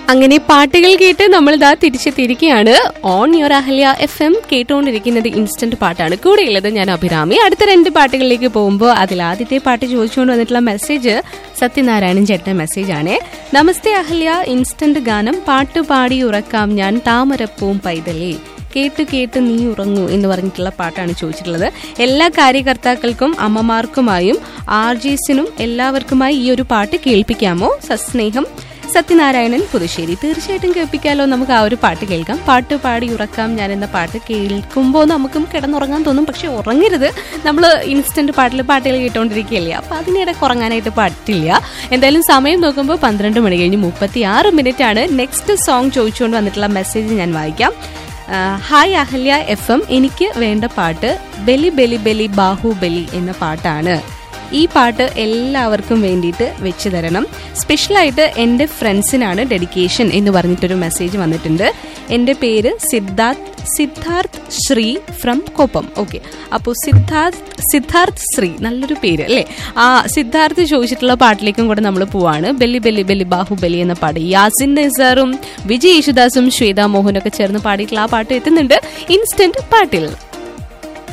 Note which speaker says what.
Speaker 1: അങ്ങനെ പാട്ടുകൾ കേട്ട് നമ്മൾ ഇതാ തിരിച്ചെത്തിയിരിക്കുകയാണ് on your Ahalya F M കേട്ടുകൊണ്ടിരിക്കുന്നത് ഇൻസ്റ്റന്റ് പാട്ടാണ് കൂടെയുള്ളത് ഞാൻ അഭിരാമി അടുത്ത രണ്ട് പാട്ടുകളിലേക്ക് പോകുമ്പോൾ അതിൽ ആദ്യത്തെ പാട്ട് ചോദിച്ചുകൊണ്ട് വന്നിട്ടുള്ള മെസ്സേജ് സത്യനാരായണൻ ചേട്ടൻ മെസ്സേജ് ആണ് നമസ്തേ അഹല്യ ഇൻസ്റ്റന്റ് ഗാനം പാട്ട് പാടി ഉറക്കാം ഞാൻ താമരപ്പൂവും പൈതലേ കേട്ട് കേട്ട് നീ ഉറങ്ങൂ എന്ന് പറഞ്ഞിട്ടുള്ള പാട്ടാണ് ചോദിച്ചിട്ടുള്ളത് എല്ലാ കാര്യകർത്താക്കൾക്കും അമ്മമാർക്കുമായും ആർ ജിസിനും എല്ലാവർക്കുമായി ഈ ഒരു പാട്ട് കേൾപ്പിക്കാമോ സസ്നേഹം സത്യനാരായണൻ പുതുശ്ശേരി തീർച്ചയായിട്ടും കേൾപ്പിക്കാലോ നമുക്ക് ആ ഒരു പാട്ട് കേൾക്കാം പാട്ട് പാടി ഉറക്കാം ഞാൻ എന്ന പാട്ട് കേൾക്കുമ്പോൾ നമുക്കും കിടന്നുറങ്ങാൻ തോന്നും പക്ഷെ ഉറങ്ങരുത് നമ്മൾ ഇൻസ്റ്റന്റ് പാട്ടിൽ പാട്ടുകൾ കേട്ടോണ്ടിരിക്കുകയല്ലേ അപ്പൊ അതിനിടയ്ക്ക് ഉറങ്ങാനായിട്ട് പറ്റില്ല എന്തായാലും സമയം നോക്കുമ്പോൾ പന്ത്രണ്ട് മണി കഴിഞ്ഞ് മുപ്പത്തി ആറ് മിനിറ്റ് ആണ് നെക്സ്റ്റ് സോങ് ചോദിച്ചുകൊണ്ട് വന്നിട്ടുള്ള മെസ്സേജ് ഞാൻ വായിക്കാം ആ, ഹായ് അഹല്യ എഫ് എം എനിക്ക് വേണ്ട പാട്ട് ബലി ബലി ബലി ബാഹുബലി എന്ന പാട്ടാണ് ഈ പാട്ട് എല്ലാവർക്കും വേണ്ടിയിട്ട് വെച്ച് തരണം സ്പെഷ്യലായിട്ട് എൻ്റെ ഫ്രണ്ട്സിനാണ് ഡെഡിക്കേഷൻ എന്ന് പറഞ്ഞിട്ടൊരു മെസ്സേജ് വന്നിട്ടുണ്ട് എൻ്റെ പേര് സിദ്ധാർത്ഥ് സിദ്ധാർത്ഥ് ശ്രീ ഫ്രം കോപ്പം ഓക്കെ അപ്പോൾ സിദ്ധാർത്ഥ് സിദ്ധാർത്ഥ് ശ്രീ നല്ലൊരു പേര് അല്ലേ ആ സിദ്ധാർത്ഥ് ചോദിച്ചിട്ടുള്ള പാട്ടിലേക്കും കൂടെ നമ്മൾ പോവാണ് ബെല്ലി ബെല്ലി ബെല്ലി ബാഹുബലി എന്ന പാട്ട് യാസിൻ നിസാറും വിജയ് യേശുദാസും ശ്വേതാ മോഹനൊക്കെ ചേർന്ന് പാടിയിട്ടുള്ള ആ പാട്ട് എത്തുന്നുണ്ട് ഇൻസ്റ്റന്റ് പാട്ടിൽ